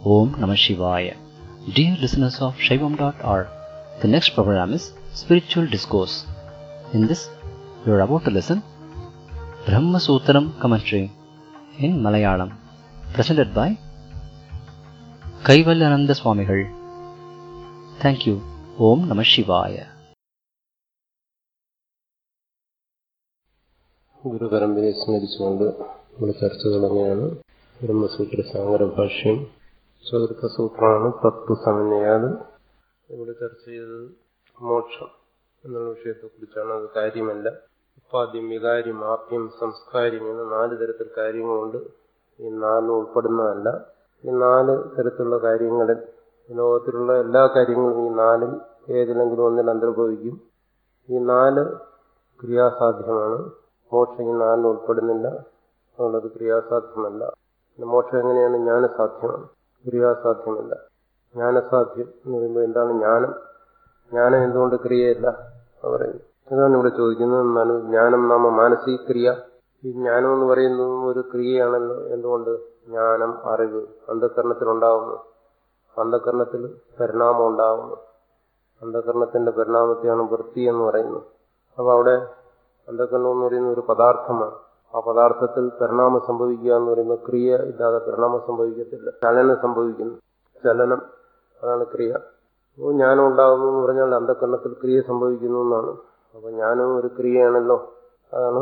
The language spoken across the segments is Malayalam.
Om Namah Shivaya. Dear listeners of Shaivam.org, the next program is Spiritual Discourse. In this, you are about to listen Brahma Sutram commentary in Malayalam, presented by Kaivalyananda Swamigal. Thank you. Om Namah Shivaya. ഗുരുപരമ്പരയെ സ്മരിച്ചുകൊണ്ട് നമ്മുടെ ചർച്ച തുടങ്ങിയാണ് ബ്രഹ്മസൂത്ര സാഗര ഭാഷ്യം ചതുർത്ഥ സൂത്രമാണ് തത്വ സമന്വയാത് ഇവിടെ ചർച്ച ചെയ്തത് മോക്ഷം എന്നുള്ള വിഷയത്തെക്കുറിച്ചാണ് അത് കാര്യമല്ല ഉപാദ്യം വികാര്യം ആപ്യം സംസ്കാര്യം എന്ന നാല് തരത്തിൽ കാര്യങ്ങളുണ്ട് ഈ നാലും ഉൾപ്പെടുന്നതല്ല ഈ നാല് തരത്തിലുള്ള കാര്യങ്ങളിൽ ലോകത്തിലുള്ള എല്ലാ കാര്യങ്ങളും ഈ നാലിൽ ഏതിലെങ്കിലും ഒന്നിൽ അന്തർഭവിക്കും ഈ നാല് ക്രിയാസാധ്യമാണ് മോക്ഷം ഈ നാലിന് ഉൾപ്പെടുന്നില്ല അതുകൊണ്ടത് ക്രിയാസാധ്യമല്ല മോക്ഷം എങ്ങനെയാണ് ജ്ഞാനസാധ്യമാണ് ക്രിയാസാധ്യമല്ല ജ്ഞാനസാധ്യം എന്ന് പറയുമ്പോൾ എന്താണ് ജ്ഞാനം ജ്ഞാനം എന്തുകൊണ്ട് ക്രിയയല്ല പറയുന്നു അതാണ് ഇവിടെ ചോദിക്കുന്നത് എന്നാലും ജ്ഞാനം നാമ മാനസിക ക്രിയ ഈ ജ്ഞാനം എന്ന് പറയുന്നതും ഒരു ക്രിയയാണല്ലോ എന്തുകൊണ്ട് ജ്ഞാനം അറിവ് അന്ധകരണത്തിലുണ്ടാകുന്നു അന്ധകരണത്തിൽ പരിണാമം ഉണ്ടാകുന്നു അന്ധകരണത്തിന്റെ പരിണാമത്തെയാണ് വൃത്തി എന്ന് പറയുന്നത് അപ്പൊ അവിടെ അന്ധകരണം എന്ന് പറയുന്ന ഒരു പദാർത്ഥമാണ് ആ പദാർത്ഥത്തിൽ പരിണാമം സംഭവിക്കുക എന്ന് പറയുമ്പോൾ ക്രിയ ഇല്ലാതെ പരിണാമം സംഭവിക്കത്തില്ല ചലനം സംഭവിക്കുന്നു ചലനം അതാണ് ക്രിയ അപ്പോൾ ജ്ഞാനം ഉണ്ടാകുന്നു എന്ന് പറഞ്ഞാൽ അന്ധകരണത്തിൽ ക്രിയ സംഭവിക്കുന്നു എന്നാണ് അപ്പൊ ജ്ഞാനവും ഒരു ക്രിയയാണല്ലോ അതാണ്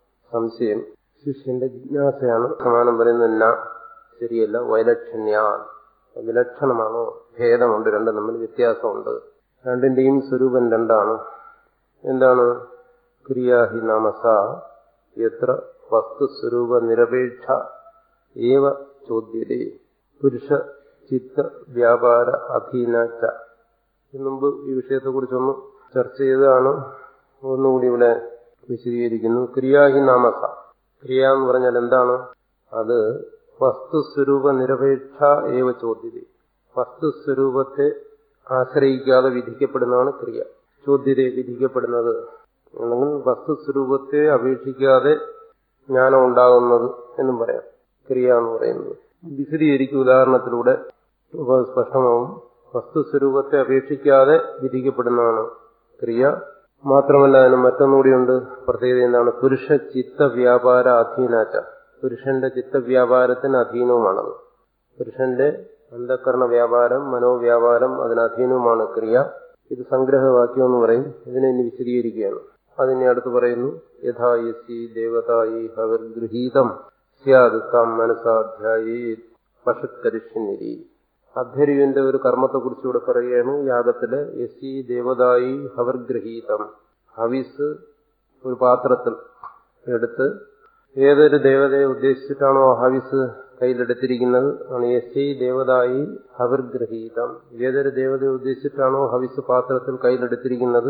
സംശയം ശിഷ്യന്റെ ജിജ്ഞാസയാണ് സമാനം പറയുന്നത് ന ശരിയല്ല വൈലക്ഷണ്യ വിലക്ഷണമാണോ ഭേദമുണ്ട് രണ്ടും തമ്മിൽ വ്യത്യാസമുണ്ട് രണ്ടിന്റെയും സ്വരൂപം രണ്ടാണ് എന്താണ് ക്രിയാഹി നാമസ എത്ര വസ്തുസ്വരൂപ നിരപേക്ഷ ഏവ ചോദ്യതേ പുരുഷ ചിത്ത വ്യാപാര അധീനച്ച മുമ്പ് ഈ വിഷയത്തെക്കുറിച്ചൊന്ന് ചർച്ച ചെയ്തതാണ് ഒന്നുകൂടി ഇവിടെ വിശദീകരിക്കുന്നു ക്രിയാഹി നാമസ ക്രിയ എന്ന് പറഞ്ഞാൽ എന്താണ് അത് വസ്തുസ്വരൂപ നിരപേക്ഷ ഏവ ചോദ്യത വസ്തുസ്വരൂപത്തെ ആശ്രയിക്കാതെ വിധിക്കപ്പെടുന്നതാണ് ക്രിയ ചോദ്യത വിധിക്കപ്പെടുന്നത് അല്ലെങ്കിൽ വസ്തുസ്വരൂപത്തെ അപേക്ഷിക്കാതെ ജ്ഞാനം ഉണ്ടാകുന്നത് എന്നും പറയാം ക്രിയ എന്ന് പറയുന്നത് വിശദീകരിക്കും ഉദാഹരണത്തിലൂടെ സ്പഷ്ടമാവും വസ്തുസ്വരൂപത്തെ അപേക്ഷിക്കാതെ വിധിക്കപ്പെടുന്നതാണ് ക്രിയ മാത്രമല്ല അതിന് മറ്റൊന്നുകൂടിയുണ്ട് പ്രത്യേകത എന്താണ് പുരുഷ ചിത്ത വ്യാപാര അധീനാച്ച പുരുഷന്റെ ചിത്തവ്യാപാരത്തിന് അധീനവുമാണത് പുരുഷന്റെ അന്ധകരണ വ്യാപാരം മനോവ്യാപാരം അതിന് അധീനവുമാണ് ക്രിയ ഇത് സംഗ്രഹവാക്യം എന്ന് പറയും ഇതിനെ ഇനി വിശദീകരിക്കുകയാണ് അതിനെ അടുത്ത് പറയുന്നു യഥാ യസി ദേവതായി ഹവർ ഗൃഹീതം സ്യാദ് താം മനസാധ്യായി പശുക്കരിഷ്യനിരി അധ്വര്യുവിന്റെ ഒരു കർമ്മത്തെക്കുറിച്ച് ഇവിടെ പറയുകയാണ് യാഗത്തില് യസി ദേവതായി ഹവർ ഗൃഹീതം ഹവിസ് ഒരു പാത്രത്തിൽ എടുത്ത് ഏതൊരു ദേവതയെ ഉദ്ദേശിച്ചിട്ടാണോ ഹവിസ് കയ്യിലെടുത്തിരിക്കുന്നത് ആണ് യസി ദേവതായി ഹവർ ഗൃഹീതം ഏതൊരു ദേവതയെ ഉദ്ദേശിച്ചിട്ടാണോ ഹവിസ് പാത്രത്തിൽ കയ്യിലെടുത്തിരിക്കുന്നത്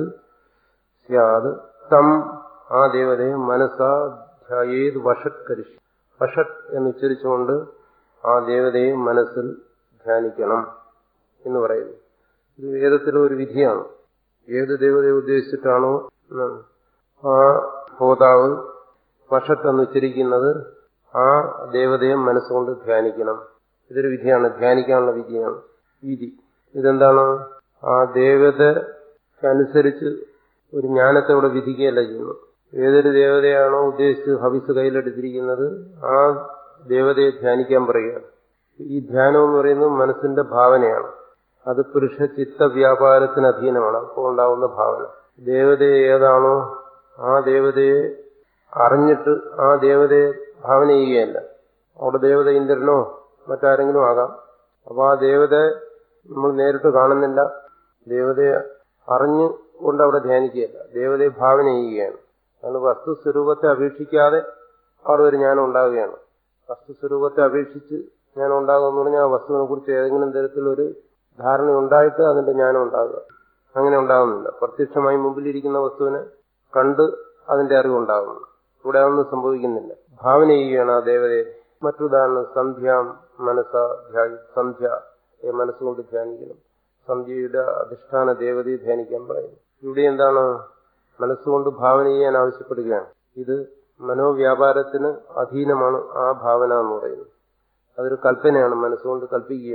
സ്യാദ് തം ആ ദേവതയെ മനസ്സാ ധ്യായേത് വഷത് കരിഷ് വഷത് എന്ന് ഉച്ചരിച്ചുകൊണ്ട് ആ ദേവതയെ മനസ്സിൽ ധ്യാനിക്കണം എന്ന് പറയുന്നു ഇത് വേദത്തിലെ ഒരു വിധിയാണ് ഏത് ദേവതയെ ഉദ്ദേശിച്ചിട്ടാണോ ആ ഹോതാവ് വഷത്ത് എന്ന് ഉച്ചരിക്കുന്നത് ആ ദേവതയെ മനസ്സുകൊണ്ട് ധ്യാനിക്കണം ഇതൊരു വിധിയാണ് ധ്യാനിക്കാനുള്ള വിധിയാണ് വിധി ഇതെന്താണ് ആ ദേവതക്കനുസരിച്ച് ഒരു ജ്ഞാനത്തെ ഇവിടെ വിധിക്കുകയല്ല ചെയ്യുന്നു ഏതൊരു ദേവതയാണോ ഉദ്ദേശിച്ച് ഹവിസ് കയ്യിലെടുത്തിരിക്കുന്നത് ആ ദേവതയെ ധ്യാനിക്കാൻ പറയുകയാണ് ഈ ധ്യാനം എന്ന് പറയുന്നത് മനസ്സിന്റെ ഭാവനയാണ് അത് പുരുഷ ചിത്ത വ്യാപാരത്തിന് അധീനമാണ് അപ്പോൾ ഉണ്ടാവുന്ന ഭാവന ദേവതയെ ഏതാണോ ആ ദേവതയെ അറിഞ്ഞിട്ട് ആ ദേവതയെ ഭാവന ചെയ്യുകയല്ല അവിടെ ദേവത ഇന്ദ്രനോ മറ്റാരെങ്കിലും ആകാം അപ്പൊ ആ ദേവതയെ നമ്മൾ നേരിട്ട് കാണുന്നില്ല ദേവതയെ അറിഞ്ഞു കൊണ്ട് അവിടെ ധ്യാനിക്കുകയല്ല ദേവതയെ ഭാവന ചെയ്യുകയാണ് അതുകൊണ്ട് വസ്തുസ്വരൂപത്തെ അപേക്ഷിക്കാതെ അവിടെ ഒരു ജ്ഞാനം ഉണ്ടാവുകയാണ് വസ്തുസ്വരൂപത്തെ അപേക്ഷിച്ച് ജ്ഞാനം ഉണ്ടാകുമെന്ന് പറഞ്ഞാൽ ആ വസ്തുവിനെ കുറിച്ച് ഏതെങ്കിലും തരത്തിലൊരു ധാരണ ഉണ്ടായിട്ട് അതിന്റെ ജ്ഞാനം ഉണ്ടാകുക അങ്ങനെ ഉണ്ടാകുന്നില്ല പ്രത്യക്ഷമായി മുമ്പിലിരിക്കുന്ന വസ്തുവിനെ കണ്ട് അതിന്റെ അറിവുണ്ടാകുന്നു ഇവിടെ അതൊന്നും സംഭവിക്കുന്നില്ല ഭാവന ചെയ്യുകയാണ് ആ ദേവതയെ മറ്റുദാഹരണം സന്ധ്യ മനസ്സ സന്ധ്യ മനസ്സുകൊണ്ട് ധ്യാനിക്കണം സന്ധ്യയുടെ അധിഷ്ഠാന ദേവതയെ ധ്യാനിക്കാൻ പറയുന്നു ഇവിടെ എന്താണ് മനസ്സുകൊണ്ട് ഭാവന ചെയ്യാൻ ആവശ്യപ്പെടുകയാണ് ഇത് മനോവ്യാപാരത്തിന് അധീനമാണ് ആ ഭാവന എന്ന് പറയുന്നത് അതൊരു കൽപ്പനയാണ് മനസ്സുകൊണ്ട് കൽപ്പിക്കുകയാണ്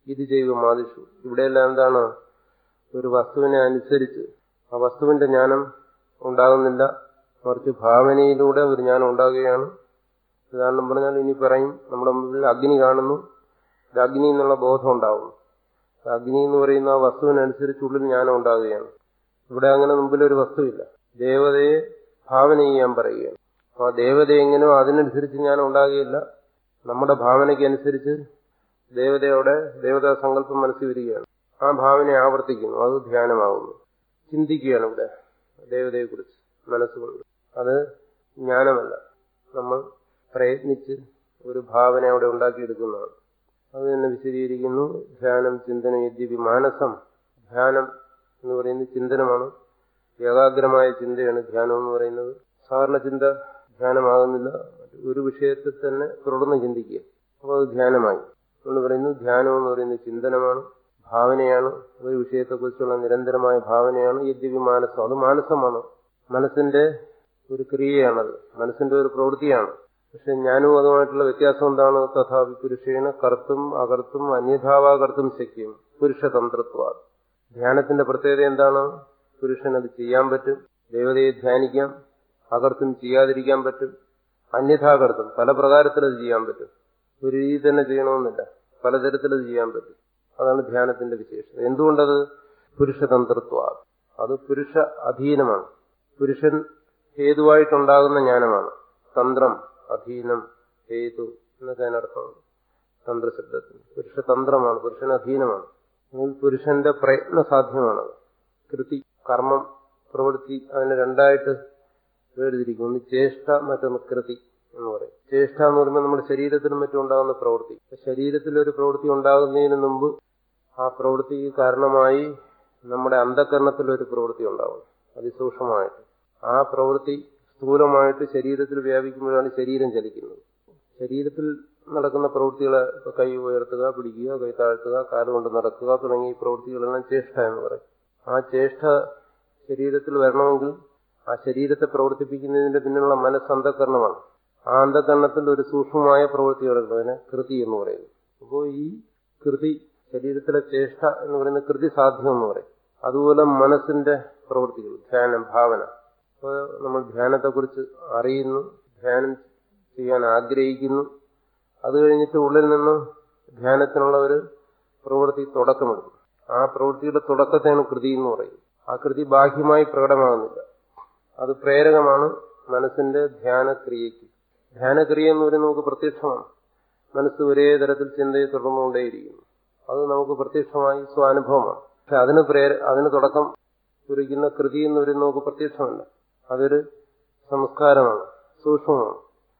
ഇത് ചെയ്തു മാതിഷു ഇവിടെയെല്ലാം എന്താണ് ഒരു വസ്തുവിനെ അനുസരിച്ച് ആ വസ്തുവിന്റെ ജ്ഞാനം ഉണ്ടാകുന്നില്ല മറിച്ച് ഭാവനയിലൂടെ ഒരു ജ്ഞാനം ഉണ്ടാകുകയാണ് ഉദാഹരണം പറഞ്ഞാൽ ഇനി പറയും നമ്മുടെ മുമ്പിൽ അഗ്നി കാണുന്നു ഇത് അഗ്നി എന്നുള്ള ബോധം ഉണ്ടാകുന്നു അഗ്നി എന്ന് പറയുന്ന ആ വസ്തുവിനനുസരിച്ചുള്ളിൽ ജ്ഞാനം ഉണ്ടാകുകയാണ് ഇവിടെ അങ്ങനെ മുമ്പിൽ ഒരു വസ്തുവില്ല ദേവതയെ ഭാവന ചെയ്യാൻ പറയുകയാണ് ആ ദേവത എങ്ങനെയോ അതിനനുസരിച്ച് ജ്ഞാനം ഉണ്ടാകുകയില്ല നമ്മുടെ ഭാവനയ്ക്ക് അനുസരിച്ച് ദേവതയോടെ ദേവതാ സങ്കല്പം മനസ്സിൽ വരികയാണ് ആ ഭാവനയെ ആവർത്തിക്കുന്നു അത് ധ്യാനമാകുന്നു ചിന്തിക്കുകയാണ് ഇവിടെ ദേവതയെക്കുറിച്ച് മനസ്സുകൊണ്ട് അത് ജ്ഞാനമല്ല നമ്മൾ പ്രയത്നിച്ച് ഒരു ഭാവന അവിടെ ഉണ്ടാക്കിയെടുക്കുന്നതാണ് അത് തന്നെ വിശദീകരിക്കുന്നു ധ്യാനം ചിന്തനം യദ്യപി മാനസം ധ്യാനം എന്ന് പറയുന്നത് ചിന്തനമാണ് ഏകാഗ്രമായ ചിന്തയാണ് ധ്യാനം എന്ന് പറയുന്നത് സാധാരണ ചിന്ത ധ്യാനമാകുന്നില്ല ഒരു വിഷയത്തിൽ തന്നെ തുടർന്ന് ചിന്തിക്കുക അപ്പോൾ അത് ധ്യാനമായി എന്ന് പറയുന്നു ധ്യാനം എന്ന് പറയുന്നത് ചിന്തനമാണ് ഭാവനയാണ് ഒരു വിഷയത്തെക്കുറിച്ചുള്ള നിരന്തരമായ ഭാവനയാണ് യദ്യപി മാനസം അത് മാനസമാണ് മനസ്സിന്റെ ഒരു ക്രിയയാണത് മനസ്സിന്റെ ഒരു പ്രവൃത്തിയാണ് പക്ഷെ ഞാനും അതുമായിട്ടുള്ള വ്യത്യാസം എന്താണ് തഥാപി പുരുഷേണ കർത്തും അകർത്തും അന്യഥാവാകർത്തും ശക്യം പുരുഷതന്ത്രത്വ ധ്യാനത്തിന്റെ പ്രത്യേകത എന്താണ് പുരുഷൻ അത് ചെയ്യാൻ പറ്റും ദേവതയെ ധ്യാനിക്കാം അകർത്തും ചെയ്യാതിരിക്കാൻ പറ്റും അന്യഥാകർത്തും പല പ്രകാരത്തിൽ അത് ചെയ്യാൻ പറ്റും ഒരു രീതി തന്നെ ചെയ്യണമെന്നില്ല പലതരത്തിൽ അത് ചെയ്യാൻ പറ്റും അതാണ് ധ്യാനത്തിന്റെ വിശേഷത എന്തുകൊണ്ടത് പുരുഷതന്ത്രത്വ അത് പുരുഷ അധീനമാണ് പുരുഷൻ ഹേതുവായിട്ടുണ്ടാകുന്ന ജ്ഞാനമാണ് തന്ത്രം അധീനം ഹേതു എന്നൊക്കെ അതിനർത്ഥമുണ്ട് തന്ത്രശബ്ദത്തിന് പുരുഷതന്ത്രമാണ് പുരുഷൻ അധീനമാണ് പുരുഷന്റെ പ്രയത്ന സാധ്യമാണത് കൃതി കർമ്മം പ്രവൃത്തി അതിനെ രണ്ടായിട്ട് വേർതിരിക്കും ഒന്ന് ചേഷ്ട മറ്റൊന്ന് കൃതി എന്ന് പറയും ചേഷ്ട എന്ന് പറയുമ്പോൾ നമ്മുടെ ശരീരത്തിനും മറ്റും ഉണ്ടാകുന്ന പ്രവൃത്തി ശരീരത്തിൽ ഒരു പ്രവൃത്തി ഉണ്ടാകുന്നതിന് മുമ്പ് ആ പ്രവൃത്തിക്ക് കാരണമായി നമ്മുടെ അന്ധകരണത്തിൽ ഒരു പ്രവൃത്തി ഉണ്ടാവും അതിസൂക്ഷ്മമായിട്ട് ആ പ്രവൃത്തി സ്ഥൂലമായിട്ട് ശരീരത്തിൽ വ്യാപിക്കുമ്പോഴാണ് ശരീരം ചലിക്കുന്നത് ശരീരത്തിൽ നടക്കുന്ന പ്രവൃത്തികളെ ഇപ്പൊ കൈ ഉയർത്തുക പിടിക്കുക കൈ താഴ്ത്തുക കാലുകൊണ്ട് നടക്കുക തുടങ്ങിയ പ്രവൃത്തികളെല്ലാം ചേഷ്ട എന്ന് പറയും ആ ചേഷ്ട ശരീരത്തിൽ വരണമെങ്കിൽ ആ ശരീരത്തെ പ്രവർത്തിപ്പിക്കുന്നതിന്റെ പിന്നിലുള്ള മനസ്സന്ധകരണമാണ് ആ അന്ധകരണത്തിൽ ഒരു സൂക്ഷ്മമായ പ്രവൃത്തി നടക്കുന്നത് അതിനെ കൃതി എന്ന് പറയുന്നു അപ്പോൾ ഈ കൃതി ശരീരത്തിലെ ചേഷ്ട എന്ന് പറയുന്ന കൃതി സാധ്യം എന്ന് പറയും അതുപോലെ മനസ്സിന്റെ പ്രവൃത്തികൾ ധ്യാനം ഭാവന അപ്പോൾ നമ്മൾ ധ്യാനത്തെക്കുറിച്ച് അറിയുന്നു ധ്യാനം ചെയ്യാൻ ആഗ്രഹിക്കുന്നു അത് കഴിഞ്ഞിട്ട് ഉള്ളിൽ നിന്ന് ധ്യാനത്തിനുള്ള ഒരു പ്രവൃത്തി തുടക്കമെടുക്കും ആ പ്രവൃത്തിയുടെ തുടക്കത്തെയാണ് കൃതി എന്ന് പറയുന്നത് ആ കൃതി ബാഹ്യമായി പ്രകടമാകുന്നില്ല അത് പ്രേരകമാണ് മനസ്സിന്റെ ധ്യാനക്രിയയ്ക്ക് ധ്യാനക്രിയ എന്ന് പറയുന്നത് നമുക്ക് പ്രത്യക്ഷമാണ് മനസ്സ് ഒരേ തരത്തിൽ ചിന്തയെ തുടർന്നുകൊണ്ടേയിരിക്കുന്നു അത് നമുക്ക് പ്രത്യക്ഷമായി സ്വാനുഭവമാണ് പക്ഷെ അതിന് പ്രേര അതിന് തുടക്കം കുറിക്കുന്ന കൃതി എന്ന് പറയുന്നത് നമുക്ക് പ്രത്യക്ഷമല്ല അതൊരു സംസ്കാരമാണ് സൂക്ഷ്മമാണ്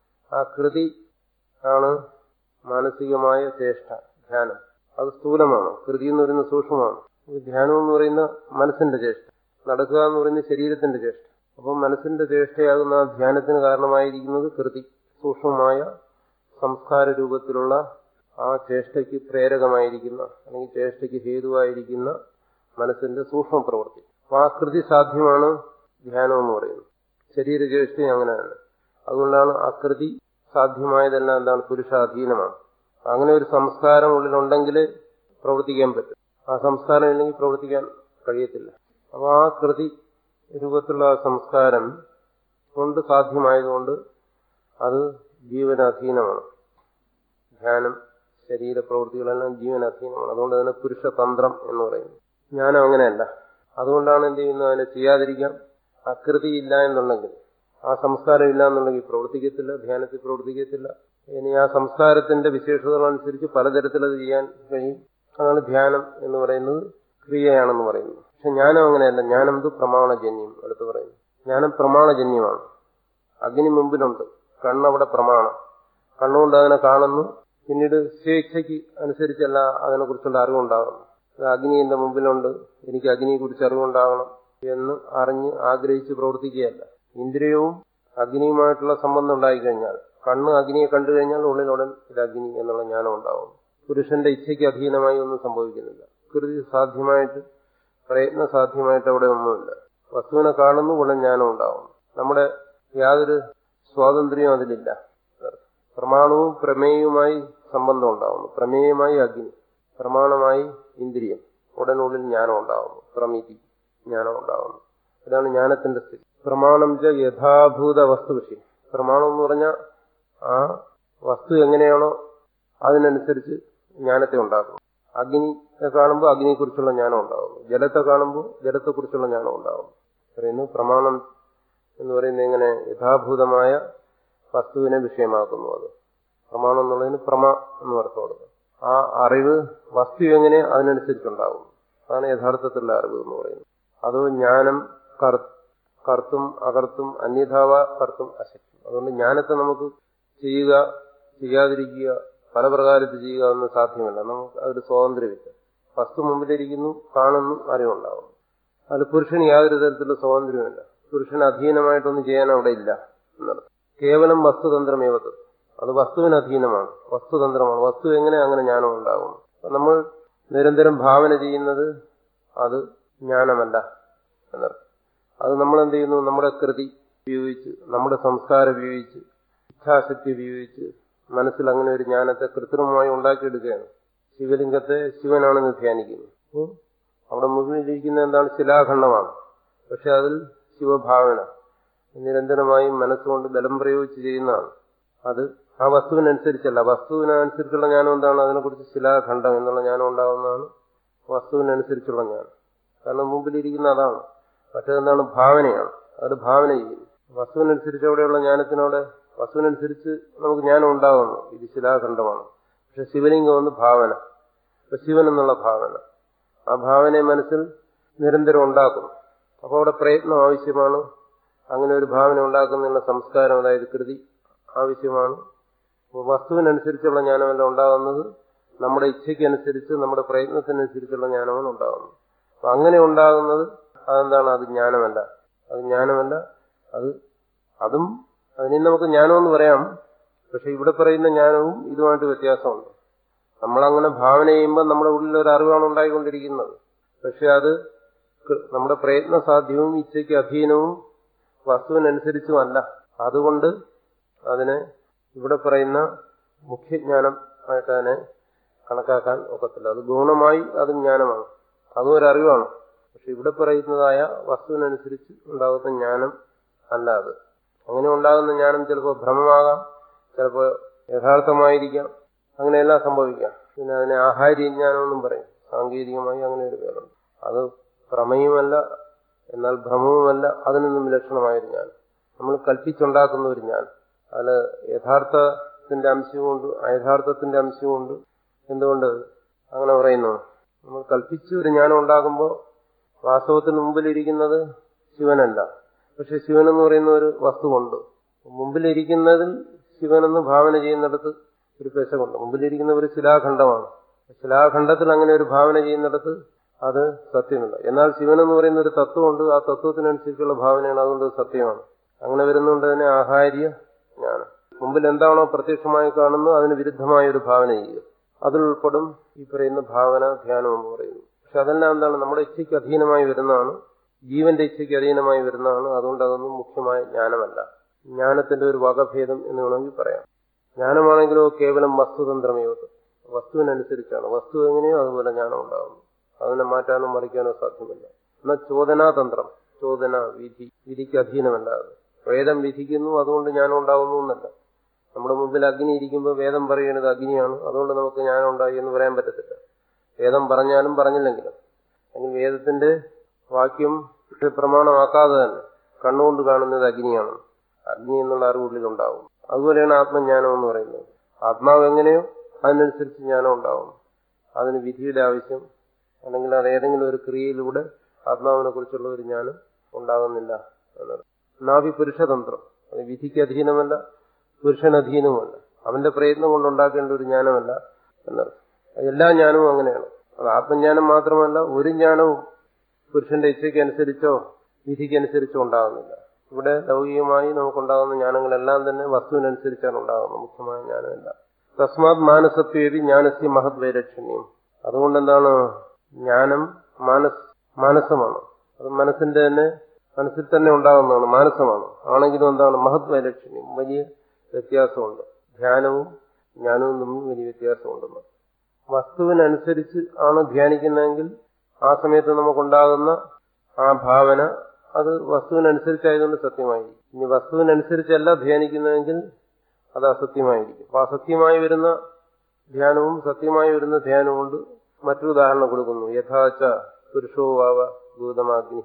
ആ കൃതി ആണ് മാനസികമായ ചേഷ്ട ധ്യാനം അത് സ്ഥൂലമാണ് കൃതി എന്ന് പറയുന്നത് സൂക്ഷ്മമാണ് ധ്യാനം എന്ന് പറയുന്ന മനസ്സിന്റെ ചേഷ്ട നടക്കുക എന്ന് പറയുന്ന ശരീരത്തിന്റെ ചേഷ്ട അപ്പം മനസ്സിന്റെ ചേഷ്ടയാകുന്ന ആ ധ്യാനത്തിന് കാരണമായിരിക്കുന്നത് കൃതി സൂക്ഷ്മമായ സംസ്കാര രൂപത്തിലുള്ള ആ ചേഷ്ടയ്ക്ക് പ്രേരകമായിരിക്കുന്ന അല്ലെങ്കിൽ ചേഷ്ടയ്ക്ക് ഹേതുവായിരിക്കുന്ന മനസ്സിന്റെ സൂക്ഷ്മ പ്രവൃത്തി അപ്പൊ ആ കൃതി സാധ്യമാണ് ധ്യാനം എന്ന് പറയുന്നത് ശരീരചേഷ്ട അങ്ങനെയാണ് അതുകൊണ്ടാണ് ആ കൃതി സാധ്യമായതെല്ലാം എന്താണ് പുരുഷാധീനമാണ് അങ്ങനെ ഒരു സംസ്കാരം ഉള്ളിലുണ്ടെങ്കിൽ പ്രവർത്തിക്കാൻ പറ്റും ആ സംസ്കാരം ഇല്ലെങ്കിൽ പ്രവർത്തിക്കാൻ കഴിയത്തില്ല അപ്പൊ ആ കൃതി രൂപത്തിലുള്ള ആ സംസ്കാരം കൊണ്ട് സാധ്യമായതുകൊണ്ട് അത് ജീവനാധീനമാണ് ധ്യാനം ശരീരപ്രവൃത്തികളെല്ലാം ജീവനാധീനമാണ് അതുകൊണ്ട് തന്നെ പുരുഷതന്ത്രം എന്ന് പറയുന്നു ജ്ഞാനം അങ്ങനെയല്ല അതുകൊണ്ടാണ് എന്ത് ചെയ്യുന്നത് അതിനെ ചെയ്യാതിരിക്കാം അകൃതി ഇല്ല എന്നുണ്ടെങ്കിൽ ആ സംസ്കാരം ഇല്ല എന്നുണ്ടെങ്കിൽ പ്രവർത്തിക്കത്തില്ല ധ്യാനത്തിൽ പ്രവർത്തിക്കത്തില്ല ഇനി ആ സംസ്കാരത്തിന്റെ വിശേഷതകളനുസരിച്ച് പലതരത്തിൽ അത് ചെയ്യാൻ കഴിയും അതാണ് ധ്യാനം എന്ന് പറയുന്നത് ക്രിയയാണെന്ന് പറയുന്നു പക്ഷെ ജ്ഞാനം അങ്ങനെയല്ല ജ്ഞാനം ഇത് പ്രമാണജന്യം അടുത്ത് പറയുന്നു ജ്ഞാനം പ്രമാണജന്യമാണ് അഗ്നി മുമ്പിലുണ്ട് കണ്ണവിടെ പ്രമാണം കണ്ണുകൊണ്ട് അതിനെ കാണുന്നു പിന്നീട് സ്വേച്ഛയ്ക്ക് അനുസരിച്ചല്ല അതിനെക്കുറിച്ചുള്ള അറിവുണ്ടാകുന്നു അഗ്നി എന്റെ മുമ്പിലുണ്ട് എനിക്ക് അഗ്നിയെ കുറിച്ച് അറിവുണ്ടാകണം എന്ന് അറിഞ്ഞ് ആഗ്രഹിച്ച് പ്രവർത്തിക്കുകയല്ല ഇന്ദ്രിയവും അഗ്നിയുമായിട്ടുള്ള സംബന്ധം ഉണ്ടായിക്കഴിഞ്ഞാൽ കണ്ണ് അഗ്നിയെ കണ്ടു കഴിഞ്ഞാൽ ഉള്ളിലുടൻ ഇത് അഗ്നി എന്നുള്ള ജ്ഞാനം ഉണ്ടാവും പുരുഷന്റെ ഇച്ഛയ്ക്ക് അധീനമായി ഒന്നും സംഭവിക്കുന്നില്ല കൃതി സാധ്യമായിട്ട് പ്രയത്ന സാധ്യമായിട്ട് അവിടെ ഒന്നുമില്ല വസ്തുവിനെ കാണുന്നു ഉടൻ ജ്ഞാനം ഉണ്ടാവും നമ്മുടെ യാതൊരു സ്വാതന്ത്ര്യവും അതിലില്ല പ്രമാണവും പ്രമേയവുമായി സംബന്ധം ഉണ്ടാവുന്നു പ്രമേയമായി അഗ്നി പ്രമാണമായി ഇന്ദ്രിയം ഉടനുള്ളിൽ ജ്ഞാനം ഉണ്ടാകുന്നു പ്രമിതി ജ്ഞാനം ഉണ്ടാകുന്നു ഇതാണ് ജ്ഞാനത്തിന്റെ സ്ഥിതി പ്രമാണം ച യഥാഭൂത വസ്തു വിഷയം പ്രമാണം എന്ന് പറഞ്ഞാൽ ആ വസ്തു എങ്ങനെയാണോ അതിനനുസരിച്ച് ജ്ഞാനത്തെ ഉണ്ടാക്കുന്നു അഗ്നിയെ കാണുമ്പോൾ അഗ്നിയെക്കുറിച്ചുള്ള ജ്ഞാനം ഉണ്ടാകുന്നു ജലത്തെ കാണുമ്പോൾ ജലത്തെക്കുറിച്ചുള്ള ജ്ഞാനം ഉണ്ടാകുന്നു പറയുന്നു പ്രമാണം എന്ന് പറയുന്നത് എങ്ങനെ യഥാഭൂതമായ വസ്തുവിനെ വിഷയമാക്കുന്നു അത് പ്രമാണം എന്നുള്ളതിന് പ്രമ എന്ന് അർത്ഥം കൊടുക്കുക ആ അറിവ് വസ്തു എങ്ങനെ അതിനനുസരിച്ചുണ്ടാകും അതാണ് യഥാർത്ഥത്തിലുള്ള അറിവ് എന്ന് പറയുന്നത് അതോ ജ്ഞാനം കർത്തും അകർത്തും അന്യഥാവ കർത്തും അശക്തി അതുകൊണ്ട് ജ്ഞാനത്തെ നമുക്ക് ചെയ്യുക ചെയ്യാതിരിക്കുക പല പ്രകാരത്തിൽ ചെയ്യുക എന്ന് സാധ്യമല്ല നമുക്ക് അതൊരു സ്വാതന്ത്ര്യമില്ല വസ്തു മുമ്പിലിരിക്കുന്നു കാണുന്നു അറിവുണ്ടാകുന്നു അതിൽ പുരുഷന് യാതൊരു തരത്തിലുള്ള സ്വാതന്ത്ര്യമില്ല പുരുഷന് അധീനമായിട്ടൊന്നും ചെയ്യാൻ അവിടെ ഇല്ല എന്നർത്ഥം കേവലം വസ്തുതന്ത്രമേവത് അത് വസ്തുവിന് അധീനമാണ് വസ്തുതന്ത്രമാണ് വസ്തു എങ്ങനെ അങ്ങനെ ജ്ഞാനം ഉണ്ടാകും നമ്മൾ നിരന്തരം ഭാവന ചെയ്യുന്നത് അത് ജ്ഞാനമല്ല എന്നർത്ഥം അത് നമ്മൾ എന്ത് ചെയ്യുന്നു നമ്മുടെ കൃതി ഉപയോഗിച്ച് നമ്മുടെ സംസ്കാരം ഉപയോഗിച്ച് ഇച്ഛാശക്തി ഉപയോഗിച്ച് മനസ്സിൽ അങ്ങനെ ഒരു ജ്ഞാനത്തെ കൃത്രിമമായി ഉണ്ടാക്കിയെടുക്കുകയാണ് ശിവലിംഗത്തെ ശിവനാണെന്ന് ധ്യാനിക്കുന്നു അപ്പോൾ അവിടെ മുന്നിലിരിക്കുന്ന എന്താണ് ശിലാഖണ്ഡമാണ് പക്ഷെ അതിൽ ശിവഭാവന നിരന്തരമായും മനസ്സുകൊണ്ട് ബലം പ്രയോഗിച്ച് ചെയ്യുന്നതാണ് അത് ആ വസ്തുവിനനുസരിച്ചല്ല വസ്തുവിനനുസരിച്ചുള്ള ജ്ഞാനം എന്താണ് അതിനെക്കുറിച്ച് ശിലാഖണ്ഡം എന്നുള്ള ജ്ഞാനം ഉണ്ടാകുന്നതാണ് വസ്തുവിനനുസരിച്ചുള്ള ജ്ഞാനം കാരണം മുമ്പിലിരിക്കുന്ന അതാണ് മറ്റേതെന്താണ് ഭാവനയാണ് അത് ഭാവന ചെയ്യുന്നു വസ്തുവിനനുസരിച്ച് അവിടെയുള്ള ജ്ഞാനത്തിനോടെ വസ്തുവിനനുസരിച്ച് നമുക്ക് ജ്ഞാനം ഉണ്ടാകുന്നു ഇത് ശിലാഖണ്ഡമാണ് പക്ഷെ ശിവലിംഗം ഒന്ന് ഭാവന ഇപ്പൊ ശിവൻ എന്നുള്ള ഭാവന ആ ഭാവനയെ മനസ്സിൽ നിരന്തരം ഉണ്ടാക്കുന്നു അപ്പോൾ അവിടെ പ്രയത്നം ആവശ്യമാണ് അങ്ങനെ ഒരു ഭാവന ഉണ്ടാക്കുന്നതിനുള്ള സംസ്കാരം അതായത് കൃതി ആവശ്യമാണ് വസ്തുവിനനുസരിച്ചുള്ള ജ്ഞാനമല്ല ഉണ്ടാകുന്നത് നമ്മുടെ ഇച്ഛയ്ക്കനുസരിച്ച് നമ്മുടെ പ്രയത്നത്തിനനുസരിച്ചുള്ള ജ്ഞാനമാണ് ഉണ്ടാകുന്നത് അപ്പൊ അങ്ങനെ ഉണ്ടാകുന്നത് അതെന്താണ് അത് ജ്ഞാനമല്ല അത് ജ്ഞാനമല്ല അത് അതും അതിനെ നമുക്ക് ജ്ഞാനമെന്ന് പറയാം പക്ഷെ ഇവിടെ പറയുന്ന ജ്ഞാനവും ഇതുമായിട്ട് വ്യത്യാസമുണ്ട് നമ്മളങ്ങനെ ഭാവന ചെയ്യുമ്പോൾ നമ്മുടെ ഉള്ളിൽ ഒരു അറിവാണ് ഉണ്ടായിക്കൊണ്ടിരിക്കുന്നത് പക്ഷെ അത് നമ്മുടെ പ്രയത്ന സാധ്യവും ഇച്ഛയ്ക്ക് അധീനവും വസ്തുവിനനുസരിച്ചുമല്ല അതുകൊണ്ട് അതിനെ ഇവിടെ പറയുന്ന മുഖ്യജ്ഞാനം ആയിട്ട് അതിനെ കണക്കാക്കാൻ ഒക്കത്തില്ല അത് ഗുണമായി അത് ജ്ഞാനമാണ് അതും ഒരു അറിവാണ് പക്ഷെ ഇവിടെ പറയുന്നതായ വസ്തുവിനനുസരിച്ച് ഉണ്ടാകുന്ന ജ്ഞാനം അല്ല അത് അങ്ങനെ ഉണ്ടാകുന്ന ജ്ഞാനം ചിലപ്പോൾ ഭ്രമമാകാം ചിലപ്പോൾ യഥാർത്ഥമായിരിക്കാം അങ്ങനെയെല്ലാം സംഭവിക്കാം പിന്നെ അതിനെ ആഹാര്യജ്ഞാനം എന്നും പറയും സാങ്കേതികമായി അങ്ങനെ ഒരു പേരുണ്ട് അത് പ്രമേയമല്ല എന്നാൽ ഭ്രമവുമല്ല അതിനൊന്നും വിലക്ഷണമായൊരു ജ്ഞാനം നമ്മൾ കൽപ്പിച്ചുണ്ടാക്കുന്ന ഒരു ജ്ഞാനം അതിൽ യഥാർത്ഥത്തിന്റെ അംശവുമുണ്ട് അയഥാർത്ഥത്തിന്റെ അംശവുമുണ്ട് എന്തുകൊണ്ട് അങ്ങനെ പറയുന്നു നമ്മൾ കൽപ്പിച്ച് ഒരു ജ്ഞാനം ഉണ്ടാകുമ്പോൾ വാസ്തവത്തിന് മുമ്പിലിരിക്കുന്നത് ശിവനല്ല പക്ഷെ ശിവൻ എന്ന് പറയുന്ന ഒരു വസ്തുവുണ്ട് മുമ്പിലിരിക്കുന്നതിൽ ശിവനെന്ന് ഭാവന ചെയ്യുന്നിടത്ത് ഒരു പെശകുണ്ട് മുമ്പിലിരിക്കുന്ന ഒരു ശിലാഖണ്ഡമാണ് ശിലാഖണ്ഡത്തിൽ അങ്ങനെ ഒരു ഭാവന ചെയ്യുന്നിടത്ത് അത് സത്യമില്ല എന്നാൽ ശിവൻ എന്ന് പറയുന്ന ഒരു തത്വമുണ്ട് ആ തത്വത്തിനനുസരിച്ചുള്ള ഭാവനയാണ് അതുകൊണ്ട് സത്യമാണ് അങ്ങനെ വരുന്നതുകൊണ്ട് തന്നെ ആഹാര്യ ജ്ഞാനം മുമ്പിൽ എന്താണോ പ്രത്യക്ഷമായി കാണുന്നത് അതിന് വിരുദ്ധമായ ഒരു ഭാവന ചെയ്യുക അതിൽ ഉൾപ്പെടും ഈ പറയുന്ന ഭാവന ധ്യാനം എന്ന് പറയുന്നത് പക്ഷെ അതെല്ലാം എന്താണ് നമ്മുടെ ഇച്ഛയ്ക്ക് അധീനമായി വരുന്നതാണ് ജീവന്റെ ഇച്ഛയ്ക്ക് അധീനമായി വരുന്നതാണ് അതുകൊണ്ട് അതൊന്നും മുഖ്യമായ ജ്ഞാനമല്ല ജ്ഞാനത്തിന്റെ ഒരു വകഭേദം എന്ന് വേണമെങ്കിൽ പറയാം ജ്ഞാനമാണെങ്കിലോ കേവലം വസ്തുതന്ത്രമേവത് വസ്തുവിനനുസരിച്ചാണ് വസ്തു എങ്ങനെയോ അതുപോലെ ജ്ഞാനം ഉണ്ടാകുന്നു അതിനെ മാറ്റാനോ മറിക്കാനോ സാധ്യമല്ല എന്നാൽ ചോദനാതന്ത്രം ചോദന വിധി വിധിക്ക് അധീനമല്ലാതെ വേദം വിധിക്കുന്നു അതുകൊണ്ട് ജ്ഞാനം ഉണ്ടാകുന്നു എന്നല്ല നമ്മുടെ മുമ്പിൽ അഗ്നി ഇരിക്കുമ്പോൾ വേദം പറയുന്നത് അഗ്നിയാണ് അതുകൊണ്ട് നമുക്ക് ജ്ഞാനം ഉണ്ടായി എന്ന് പറയാൻ പറ്റത്തില്ല വേദം പറഞ്ഞാലും പറഞ്ഞില്ലെങ്കിലും അല്ലെങ്കിൽ വേദത്തിന്റെ വാക്യം പ്രമാണമാക്കാതെ തന്നെ കണ്ണുകൊണ്ട് കാണുന്നത് അഗ്നിയാണ് അഗ്നി എന്നുള്ള അറിവുള്ളിൽ ഉണ്ടാവും അതുപോലെയാണ് ആത്മജ്ഞാനം എന്ന് പറയുന്നത് ആത്മാവ് എങ്ങനെയോ അതിനനുസരിച്ച് ജ്ഞാനം ഉണ്ടാവും അതിന് വിധിയുടെ ആവശ്യം അല്ലെങ്കിൽ അത് ഏതെങ്കിലും ഒരു ക്രിയയിലൂടെ ആത്മാവിനെ കുറിച്ചുള്ള ഒരു ജ്ഞാനം ഉണ്ടാകുന്നില്ല എന്നത് നാഭി പുരുഷതന്ത്രം അത് വിധിക്ക് അധീനമല്ല പുരുഷനധീനവുമല്ല അവന്റെ പ്രയത്നം കൊണ്ടുണ്ടാക്കേണ്ട ഒരു ജ്ഞാനമല്ല എന്നർത്ഥം എല്ലാ ജ്ഞാനവും അങ്ങനെയാണ് അത് ആത്മജ്ഞാനം മാത്രമല്ല ഒരു ജ്ഞാനവും പുരുഷന്റെ ഇച്ഛയ്ക്ക് അനുസരിച്ചോ വിധിക്ക് അനുസരിച്ചോ ഉണ്ടാകുന്നില്ല ഇവിടെ ലൗകികമായി നമുക്കുണ്ടാകുന്ന ജ്ഞാനങ്ങളെല്ലാം തന്നെ വസ്തുവിനനുസരിച്ചാണ് ഉണ്ടാകുന്നത് മുഖ്യമായ ജ്ഞാനമല്ല തസ്മാത് മാനസത്വേവി ജ്ഞാനസ്യ മഹത് വൈലക്ഷണ്യം അതുകൊണ്ട് എന്താണ് ജ്ഞാനം മാനസ് മാനസമാണ് അത് മനസ്സിന്റെ തന്നെ മനസ്സിൽ തന്നെ ഉണ്ടാകുന്നതാണ് മാനസമാണ് ആണെങ്കിലും എന്താണ് മഹത് വൈലക്ഷണ്യം വലിയ വ്യത്യാസമുണ്ട് ധ്യാനവും ജ്ഞാനവും തമ്മിൽ വലിയ വ്യത്യാസമുണ്ടെന്ന് വസ്തുവിനനുസരിച്ച് ആണ് ധ്യാനിക്കുന്നതെങ്കിൽ ആ സമയത്ത് നമുക്കുണ്ടാകുന്ന ആ ഭാവന അത് വസ്തുവിനനുസരിച്ചായതുകൊണ്ട് സത്യമായിരിക്കും ഇനി വസ്തുവിനനുസരിച്ചല്ല ധ്യാനിക്കുന്നതെങ്കിൽ അത് അസത്യമായിരിക്കും അപ്പൊ അസത്യമായി വരുന്ന ധ്യാനവും സത്യമായി വരുന്ന ധ്യാനവും കൊണ്ട് മറ്റൊരു ഉദാഹരണം കൊടുക്കുന്നു യഥാച്ച പുരുഷോ വാവ ഗൗതമാഗ്നി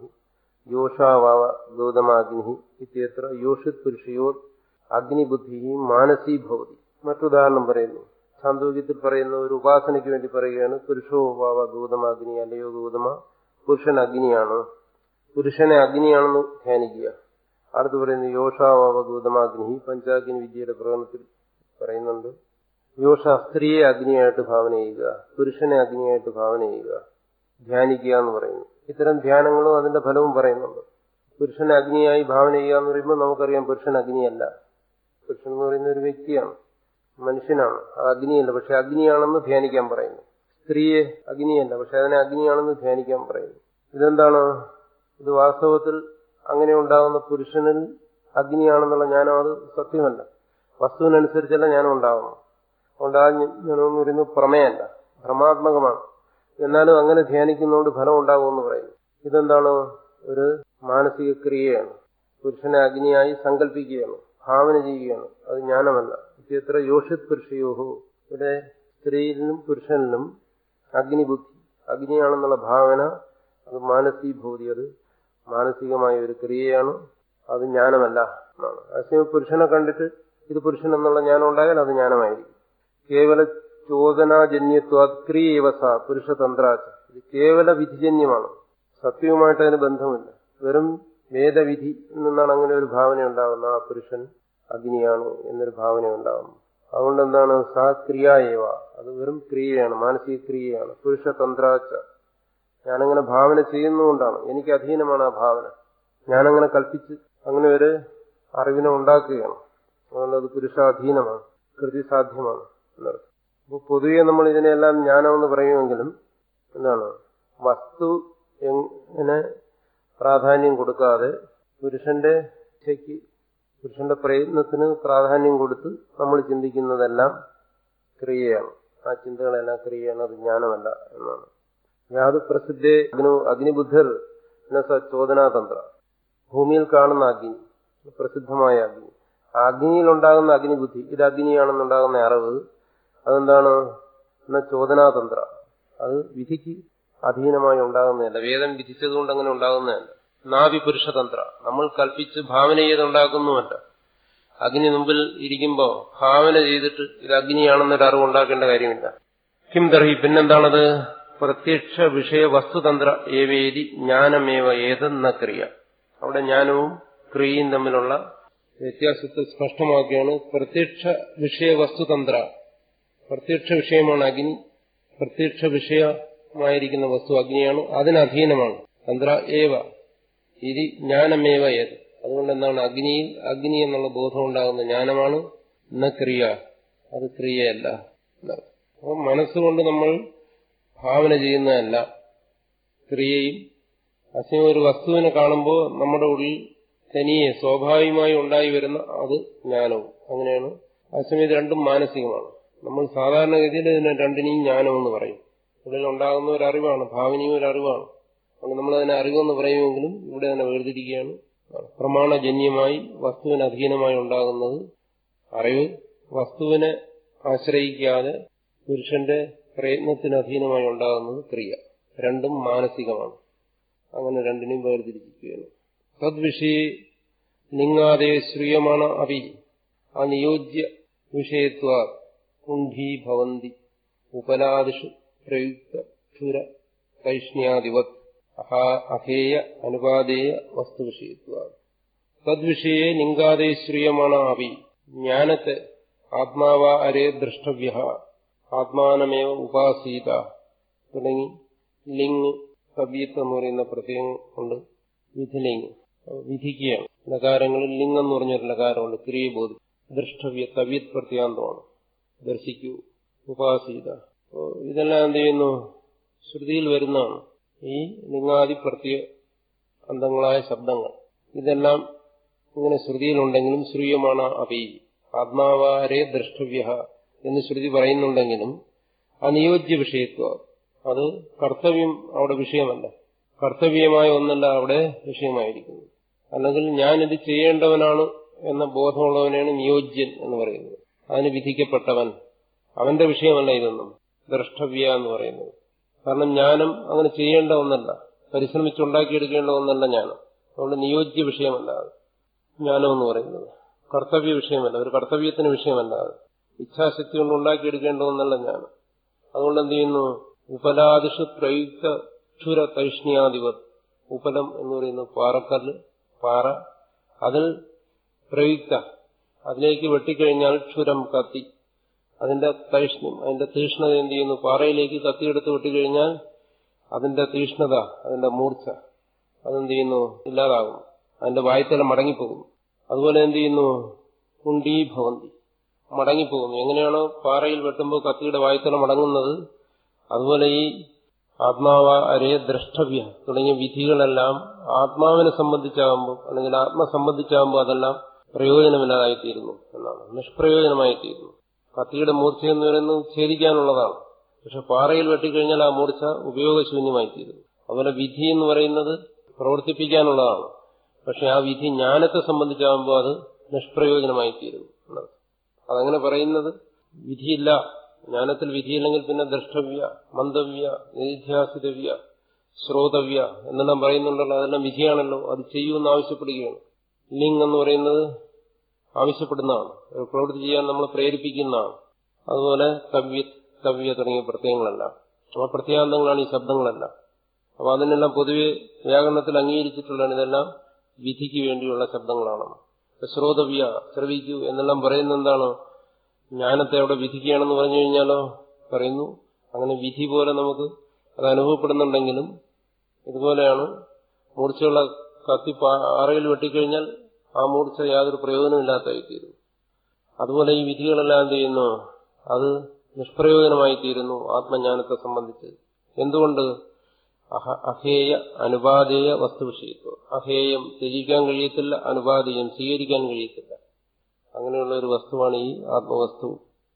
യോഷാവാവ ഗൗതമാഗ്നി ഇത്യത്ര യോഷിത് പുരുഷയോ അഗ്നിബുദ്ധി മാനസീ ഭവതി മറ്റുദാഹരണം പറയുന്നു സാന്തോക്യത്തിൽ പറയുന്ന ഒരു ഉപാസനയ്ക്ക് വേണ്ടി പറയുകയാണ് പുരുഷോ വാവ ഗൗതമാഗ്നി അല്ലയോ ഗൗതമ പുരുഷൻ അഗ്നിയാണ് പുരുഷനെ അഗ്നിയാണെന്ന് ധ്യാനിക്കുക അടുത്ത് പറയുന്നു യോഷാവാവ ഗൗതമാഗ്നി പഞ്ചാഗ്നി വിദ്യയുടെ പ്രകടനത്തിൽ പറയുന്നുണ്ട് യോഷ സ്ത്രീയെ അഗ്നിയായിട്ട് ഭാവന ചെയ്യുക പുരുഷനെ അഗ്നിയായിട്ട് ഭാവന ചെയ്യുക ധ്യാനിക്കുക എന്ന് പറയുന്നു ഇത്തരം ധ്യാനങ്ങളും അതിന്റെ ഫലവും പറയുന്നുണ്ട് പുരുഷനെ അഗ്നിയായി ഭാവന ചെയ്യുക എന്ന് പറയുമ്പോൾ നമുക്കറിയാം പുരുഷൻ അഗ്നിയല്ല പുരുഷൻ എന്ന് പറയുന്ന ഒരു വ്യക്തിയാണ് മനുഷ്യനാണ് അത് അഗ്നിയല്ല പക്ഷെ അഗ്നിയാണെന്ന് ധ്യാനിക്കാൻ പറയുന്നു സ്ത്രീയെ അഗ്നിയല്ല പക്ഷെ അതിനെ അഗ്നിയാണെന്ന് ധ്യാനിക്കാൻ പറയുന്നു ഇതെന്താണ് ഇത് വാസ്തവത്തിൽ അങ്ങനെ ഉണ്ടാകുന്ന പുരുഷനിൽ അഗ്നിയാണെന്നുള്ള ജ്ഞാനം അത് സത്യമല്ല വസ്തുവിനനുസരിച്ചല്ല ജ്ഞാനം ഉണ്ടാകുന്നു അതുകൊണ്ട് ആ ജ്ഞാനം എന്ന് പറയുന്നത് പ്രമേയല്ല ഭ്രമാത്മകമാണ് എന്നാലും അങ്ങനെ ധ്യാനിക്കുന്നതുകൊണ്ട് ഫലം ഉണ്ടാകുമെന്ന് പറയുന്നു ഇതെന്താണ് ഒരു മാനസിക ക്രിയയാണ് പുരുഷനെ അഗ്നിയായി സങ്കല്പിക്കുകയാണ് ഭാവന ചെയ്യുകയാണ് അത് ജ്ഞാനമല്ല ഇത്ര യോഷിത് പുരുഷയോഹോ ഇവിടെ സ്ത്രീയിലും പുരുഷനിലും അഗ്നിബുദ്ധി അഗ്നിയാണെന്നുള്ള ഭാവന അത് മാനസീഭൂതി അത് മാനസികമായ ഒരു ക്രിയയാണ് അത് ജ്ഞാനമല്ല എന്നാണ് അതേസമയം പുരുഷനെ കണ്ടിട്ട് ഇത് പുരുഷൻ എന്നുള്ള ജ്ഞാനം ഉണ്ടായാൽ അത് ജ്ഞാനമായിരിക്കും കേവല ചോദനാജന്യത്വ ക്രിയേവസ പുരുഷതന്ത്രാച്ച ഇത് കേവല വിധിജന്യമാണ് സത്യവുമായിട്ട് അതിന് ബന്ധമില്ല വെറും വേദവിധി നിന്നാണ് അങ്ങനെ ഒരു ഭാവന ഉണ്ടാകുന്നത് ആ പുരുഷൻ അഗ്നിയാണ് എന്നൊരു ഭാവന ഉണ്ടാകുന്നു അതുകൊണ്ട് എന്താണ് സാ ക്രിയായേവ അത് വെറും ക്രിയയാണ് മാനസിക ക്രിയയാണ് പുരുഷതന്ത്രാച്ച ഞാനങ്ങനെ ഭാവന ചെയ്യുന്നതുകൊണ്ടാണ് എനിക്ക് അധീനമാണ് ആ ഭാവന ഞാനങ്ങനെ കൽപ്പിച്ച് അങ്ങനെ ഒരു അറിവിനെ ഉണ്ടാക്കുകയാണ് അതുകൊണ്ട് അത് പുരുഷാധീനമാണ് കൃതി സാധ്യമാണ് എന്നർത്ഥം അപ്പോൾ പൊതുവെ നമ്മൾ ഇതിനെല്ലാം ജ്ഞാനമെന്ന് പറയുമെങ്കിലും എന്താണ് വസ്തു എങ്ങനെ പ്രാധാന്യം കൊടുക്കാതെ പുരുഷന്റെ ഇച്ഛയ്ക്ക് പുരുഷന്റെ പ്രയത്നത്തിന് പ്രാധാന്യം കൊടുത്ത് നമ്മൾ ചിന്തിക്കുന്നതെല്ലാം ക്രിയയാണ് ആ ചിന്തകളെല്ലാം ക്രിയയാണ് അത് ജ്ഞാനമല്ല എന്നാണ് യാത് പ്രസിദ്ധേ അഗ്നു അഗ്നിബുദ്ധർ സ ചോദനാതന്ത്ര ഭൂമിയിൽ കാണുന്ന അഗ്നി പ്രസിദ്ധമായ അഗ്നി ആ അഗ്നിയിൽ ഉണ്ടാകുന്ന അഗ്നിബുദ്ധി ഇത് അഗ്നിയാണെന്നുണ്ടാകുന്ന അറിവ് അതെന്താണ് എന്ന ചോദനാതന്ത്ര അത് വിധിക്ക് അധീനമായി ഉണ്ടാകുന്നതല്ല വേദം വിധിച്ചതുകൊണ്ട് അങ്ങനെ ഉണ്ടാകുന്നതല്ല നാവി പുരുഷതന്ത്ര നമ്മൾ കൽപ്പിച്ച് ഭാവന ചെയ്തുണ്ടാക്കുന്നുമല്ല അഗ്നി മുമ്പിൽ ഇരിക്കുമ്പോ ഭാവന ചെയ്തിട്ട് ഇത് അഗ്നിയാണെന്നൊരു അറിവ് ഉണ്ടാക്കേണ്ട കാര്യമില്ല കിം ദർഹി പിന്നെന്താണത് പ്രത്യക്ഷ വിഷയ വസ്തുതന്ത്ര ഏവേദി ജ്ഞാനമേവ ഏതെന്ന ക്രിയ അവിടെ ജ്ഞാനവും ക്രിയയും തമ്മിലുള്ള വ്യത്യാസത്തെ സ്പഷ്ടമാക്കിയാണ് പ്രത്യക്ഷ വിഷയ വസ്തുതന്ത്ര പ്രത്യക്ഷ വിഷയമാണ് അഗ്നി പ്രത്യക്ഷ വിഷയമായിരിക്കുന്ന വസ്തു അഗ്നിയാണ് അതിനധീനമാണ് തന്ത്ര ഏവ ഇതി ജ്ഞാനമേവ ഏത് അതുകൊണ്ട് എന്താണ് അഗ്നിയിൽ അഗ്നി എന്നുള്ള ബോധം ഉണ്ടാകുന്ന ജ്ഞാനമാണ് എന്ന ക്രിയ അത് ക്രിയയല്ല അപ്പം മനസ്സുകൊണ്ട് നമ്മൾ ഭാവന ചെയ്യുന്നതല്ല ക്രിയയും അസമയം ഒരു വസ്തുവിനെ കാണുമ്പോൾ നമ്മുടെ ഉള്ളിൽ തനിയെ സ്വാഭാവികമായി ഉണ്ടായി വരുന്ന അത് ജ്ഞാനവും അങ്ങനെയാണ് അസമയം ഇത് രണ്ടും മാനസികമാണ് നമ്മൾ സാധാരണഗതിയിൽ ഇതിനെ രണ്ടിനെയും ജ്ഞാനമെന്ന് പറയും ഉള്ളിൽ ഉണ്ടാകുന്ന ഒരു അറിവാണ് ഭാവനയും ഒരു അറിവാണ് അതുകൊണ്ട് നമ്മൾ അതിനെ അറിവെന്ന് പറയുമെങ്കിലും ഇവിടെ തന്നെ വേർതിരിക്കുകയാണ് പ്രമാണജന്യമായി വസ്തുവിന് അധീനമായി ഉണ്ടാകുന്നത് അറിവ് വസ്തുവിനെ ആശ്രയിക്കാതെ പുരുഷന്റെ പ്രയത്നത്തിന് അധീനമായി ഉണ്ടാകുന്നത് ക്രിയ രണ്ടും മാനസികമാണ് അങ്ങനെ രണ്ടിനെയും വേർതിരിക്കുകയാണ് തദ്വിഷയെ ലിംഗാദേ ശ്രീയമാണ് അഭി അനിയോജ്യ വിഷയത്വ കുണ്ഠീഭവന്തി ഉപലാദിഷു പ്രയുക്ത ക്ഷുര കൈഷ്ണ്യാദിവത് അഹേയ അനുപാദേയ വസ്തുവിഷയത്വ തദ്വിഷയെ ലിംഗാദേ ശ്രീയമാണ് അഭി ജ്ഞാനത്തെ ആത്മാവാ അരേ ദ്രഷ്ടവ്യ ആത്മാനമേവ ഉപാസീത തുടങ്ങി ലിംഗ് തബീത്ത് എന്ന് പറയുന്ന പ്രത്യയം കൊണ്ട് വിധിലിംഗ് വിധിക്കുകയാണ് ലകാരങ്ങളിൽ ലിംഗം എന്ന് പറഞ്ഞൊരു ലകാരമുണ്ട് ക്രിയബോധി ദൃഷ്ടവ്യ തവ്യത് പ്രത്യാന്തമാണ് ദർശിക്കൂ ഉപാസീത ഇതെല്ലാം എന്ത് ചെയ്യുന്നു ശ്രുതിയിൽ വരുന്നതാണ് ഈ ലിംഗാദി പ്രത്യ അന്തങ്ങളായ ശബ്ദങ്ങൾ ഇതെല്ലാം ഇങ്ങനെ ശ്രുതിയിലുണ്ടെങ്കിലും ശ്രീയമാണ് അപി ആത്മാവാരെ ദ്രഷ്ടവ്യ എന്ന് ശ്രുതി പറയുന്നുണ്ടെങ്കിലും അനിയോജ്യ വിഷയത്വം അത് കർത്തവ്യം അവിടെ വിഷയമല്ല കർത്തവ്യമായ ഒന്നല്ല അവിടെ വിഷയമായിരിക്കുന്നത് അല്ലെങ്കിൽ ഞാനിത് ചെയ്യേണ്ടവനാണ് എന്ന ബോധമുള്ളവനാണ് നിയോജ്യൻ എന്ന് പറയുന്നത് അതിന് വിധിക്കപ്പെട്ടവൻ അവന്റെ വിഷയമല്ല ഇതൊന്നും ദ്രഷ്ടവ്യ എന്ന് പറയുന്നത് കാരണം ജ്ഞാനം അങ്ങനെ ചെയ്യേണ്ട ഒന്നല്ല പരിശ്രമിച്ചുണ്ടാക്കിയെടുക്കേണ്ട ഒന്നല്ല ജ്ഞാനം അതുകൊണ്ട് നിയോജ്യ വിഷയമല്ല അത് ജ്ഞാനം എന്ന് പറയുന്നത് കർത്തവ്യ വിഷയമല്ല ഒരു കർത്തവ്യത്തിന് വിഷയമല്ല അത് ഇച്ഛാശക്തി കൊണ്ട് ഉണ്ടാക്കിയെടുക്കേണ്ട ഒന്നല്ല ജ്ഞാനം അതുകൊണ്ട് എന്ത് ചെയ്യുന്നു ഉപലാദിഷു പ്രയുക്ത ക്ഷുര തൈഷ്ണ്യാധിപത് ഉപലം എന്ന് പറയുന്നത് പാറക്കല്ല് പാറ അതിൽ പ്രയുക്ത അതിലേക്ക് വെട്ടിക്കഴിഞ്ഞാൽ ക്ഷുരം കത്തി അതിന്റെ തൈഷ്ണ്യം അതിന്റെ തീഷ്ണത എന്ത് ചെയ്യുന്നു പാറയിലേക്ക് കത്തിയെടുത്ത് വെട്ടിക്കഴിഞ്ഞാൽ അതിന്റെ തീഷ്ണത അതിന്റെ മൂർച്ച അതെന്ത് ചെയ്യുന്നു ഇല്ലാതാകും അതിന്റെ വായ്ത്തല മടങ്ങിപ്പോകുന്നു അതുപോലെ എന്ത് ചെയ്യുന്നു കുണ്ടീഭവന്തി മടങ്ങിപ്പോകുന്നു എങ്ങനെയാണോ പാറയിൽ വെട്ടുമ്പോൾ കത്തിയുടെ വായ്ത്തല മടങ്ങുന്നത് അതുപോലെ ഈ ആത്മാവ അരേ ദ്രഷ്ടവ്യ തുടങ്ങിയ വിധികളെല്ലാം ആത്മാവിനെ സംബന്ധിച്ചാകുമ്പോൾ അല്ലെങ്കിൽ ആത്മ സംബന്ധിച്ചാകുമ്പോൾ അതെല്ലാം പ്രയോജനമില്ലാതായിത്തീരുന്നു എന്നാണ് നിഷ്പ്രയോജനമായിത്തീരുന്നു കത്തിയുടെ മൂർച്ച എന്ന് പറയുന്നത് ഛേദിക്കാനുള്ളതാണ് പക്ഷെ പാറയിൽ വെട്ടിക്കഴിഞ്ഞാൽ ആ മൂർച്ച ഉപയോഗശൂന്യമായിത്തീരുന്നു അതുപോലെ വിധി എന്ന് പറയുന്നത് പ്രവർത്തിപ്പിക്കാനുള്ളതാണ് പക്ഷെ ആ വിധി ജ്ഞാനത്തെ സംബന്ധിച്ചാകുമ്പോൾ അത് നിഷ്പ്രയോജനമായിത്തീരുന്നു എന്നാണ് അതങ്ങനെ പറയുന്നത് വിധിയില്ല ജ്ഞാനത്തിൽ വിധിയില്ലെങ്കിൽ പിന്നെ ദ്രഷ്ടവ്യ മന്ദവ്യ നിധ്യാസിതവ്യ ശ്രോതവ്യ എന്നെല്ലാം പറയുന്നുണ്ടല്ലോ അതെല്ലാം വിധിയാണല്ലോ അത് ചെയ്യുമെന്ന് ആവശ്യപ്പെടുകയാണ് ലിംഗ് എന്ന് പറയുന്നത് ആവശ്യപ്പെടുന്നതാണ് ഒരു പ്രവൃത്തി ചെയ്യാൻ നമ്മൾ പ്രേരിപ്പിക്കുന്നതാണ് അതുപോലെ തവ്യ തവ്യ തുടങ്ങിയ പ്രത്യയങ്ങളല്ല ആ പ്രത്യാന്തങ്ങളാണ് ഈ ശബ്ദങ്ങളല്ല അപ്പൊ അതിനെല്ലാം പൊതുവെ വ്യാകരണത്തിൽ അംഗീകരിച്ചിട്ടുള്ളതാണ് ഇതെല്ലാം വിധിക്ക് വേണ്ടിയുള്ള ശബ്ദങ്ങളാണ് ശ്രോതവ്യ ശ്രവിക്കൂ എന്നെല്ലാം പറയുന്നത് എന്താണ് ജ്ഞാനത്തെ അവിടെ വിധിക്കുകയാണെന്ന് പറഞ്ഞു കഴിഞ്ഞാലോ പറയുന്നു അങ്ങനെ വിധി പോലെ നമുക്ക് അത് അനുഭവപ്പെടുന്നുണ്ടെങ്കിലും ഇതുപോലെയാണ് മൂർച്ചയുള്ള കത്തി പാറയിൽ വെട്ടിക്കഴിഞ്ഞാൽ ആ മൂർച്ച യാതൊരു പ്രയോജനമില്ലാത്തതായിത്തീരുന്നു അതുപോലെ ഈ വിധികളെല്ലാം എന്ത് ചെയ്യുന്നു അത് നിഷ്പ്രയോജനമായി തീരുന്നു ആത്മജ്ഞാനത്തെ സംബന്ധിച്ച് എന്തുകൊണ്ട് അഹേയ അനുപാതേയ വസ്തുവിഷയത്വം അഹേയം ത്യജിക്കാൻ കഴിയത്തില്ല അനുപാതേയം സ്വീകരിക്കാൻ കഴിയത്തില്ല അങ്ങനെയുള്ള ഒരു വസ്തുവാണ് ഈ ആത്മവസ്തു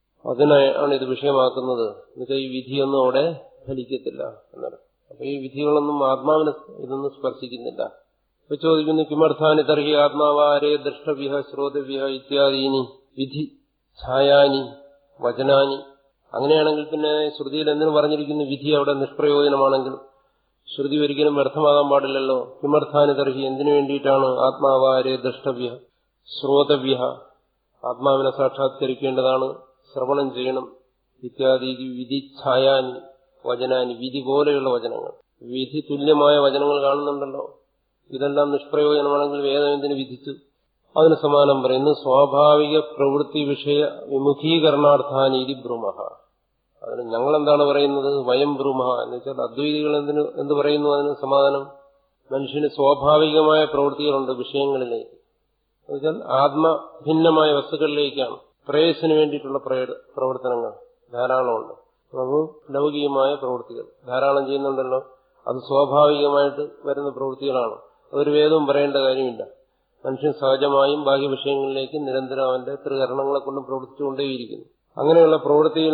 അതിനാണ് ഇത് വിഷയമാക്കുന്നത് എന്നുവെച്ചാൽ ഈ വിധിയൊന്നും അവിടെ ഫലിക്കത്തില്ല എന്നാണ് അപ്പൊ ഈ വിധികളൊന്നും ആത്മാവിനെ ഇതൊന്നും സ്പർശിക്കുന്നില്ല ഇപ്പൊ ചോദിക്കുന്നു കിമർത്ഥാനി തർഹി ആത്മാവാരേ ദൃഷ്ടവ്യ ശ്രോതവ്യ ഇത്യാദീനി വിധി ഛായാനി വചനാനി അങ്ങനെയാണെങ്കിൽ പിന്നെ ശ്രുതിയിൽ എന്തിനു പറഞ്ഞിരിക്കുന്നു വിധി അവിടെ നിഷ്പ്രയോജനമാണെങ്കിൽ ശ്രുതി ഒരിക്കലും വ്യർത്ഥമാകാൻ പാടില്ലല്ലോ കിമർത്ഥാനി തർഹി എന്തിനു വേണ്ടിയിട്ടാണ് ആത്മാവാരേ ദൃഷ്ടവ്യ ശ്രോതവ്യ ആത്മാവിനെ സാക്ഷാത്കരിക്കേണ്ടതാണ് ശ്രവണം ചെയ്യണം ഇത്യാദി വിധി ഛായാനി വചനാനി വിധി പോലെയുള്ള വചനങ്ങൾ വിധി തുല്യമായ വചനങ്ങൾ കാണുന്നുണ്ടല്ലോ ഇതെല്ലാം നിഷ്പ്രയോജനമാണെങ്കിൽ വേദം എന്തിനു വിധിച്ചു അതിന് സമാനം പറയുന്നു സ്വാഭാവിക പ്രവൃത്തി വിഷയ വിമുഖീകരണാർത്ഥാനീതി ബ്രൂമഹ അതിന് ഞങ്ങൾ എന്താണ് പറയുന്നത് വയം ബ്രൂമഹ എന്ന് വെച്ചാൽ അദ്വൈതികൾ എന്തിനു എന്ത് പറയുന്നു അതിന് സമാധാനം മനുഷ്യന് സ്വാഭാവികമായ പ്രവൃത്തികളുണ്ട് വിഷയങ്ങളിലേക്ക് എന്നുവെച്ചാൽ ആത്മഭിന്നമായ വസ്തുക്കളിലേക്കാണ് പ്രേയസിന് വേണ്ടിയിട്ടുള്ള പ്രവർത്തനങ്ങൾ ധാരാളമുണ്ട് അപ്പോൾ ലൗകികമായ പ്രവൃത്തികൾ ധാരാളം ചെയ്യുന്നുണ്ടല്ലോ അത് സ്വാഭാവികമായിട്ട് വരുന്ന പ്രവൃത്തികളാണ് അതൊരു വേദവും പറയേണ്ട കാര്യമില്ല മനുഷ്യൻ സഹജമായും ബാഹ്യ വിഷയങ്ങളിലേക്ക് നിരന്തരം അവന്റെ ത്രികരണങ്ങളെ കൊണ്ടും പ്രവർത്തിച്ചുകൊണ്ടേയിരിക്കുന്നു അങ്ങനെയുള്ള പ്രവൃത്തിയിൽ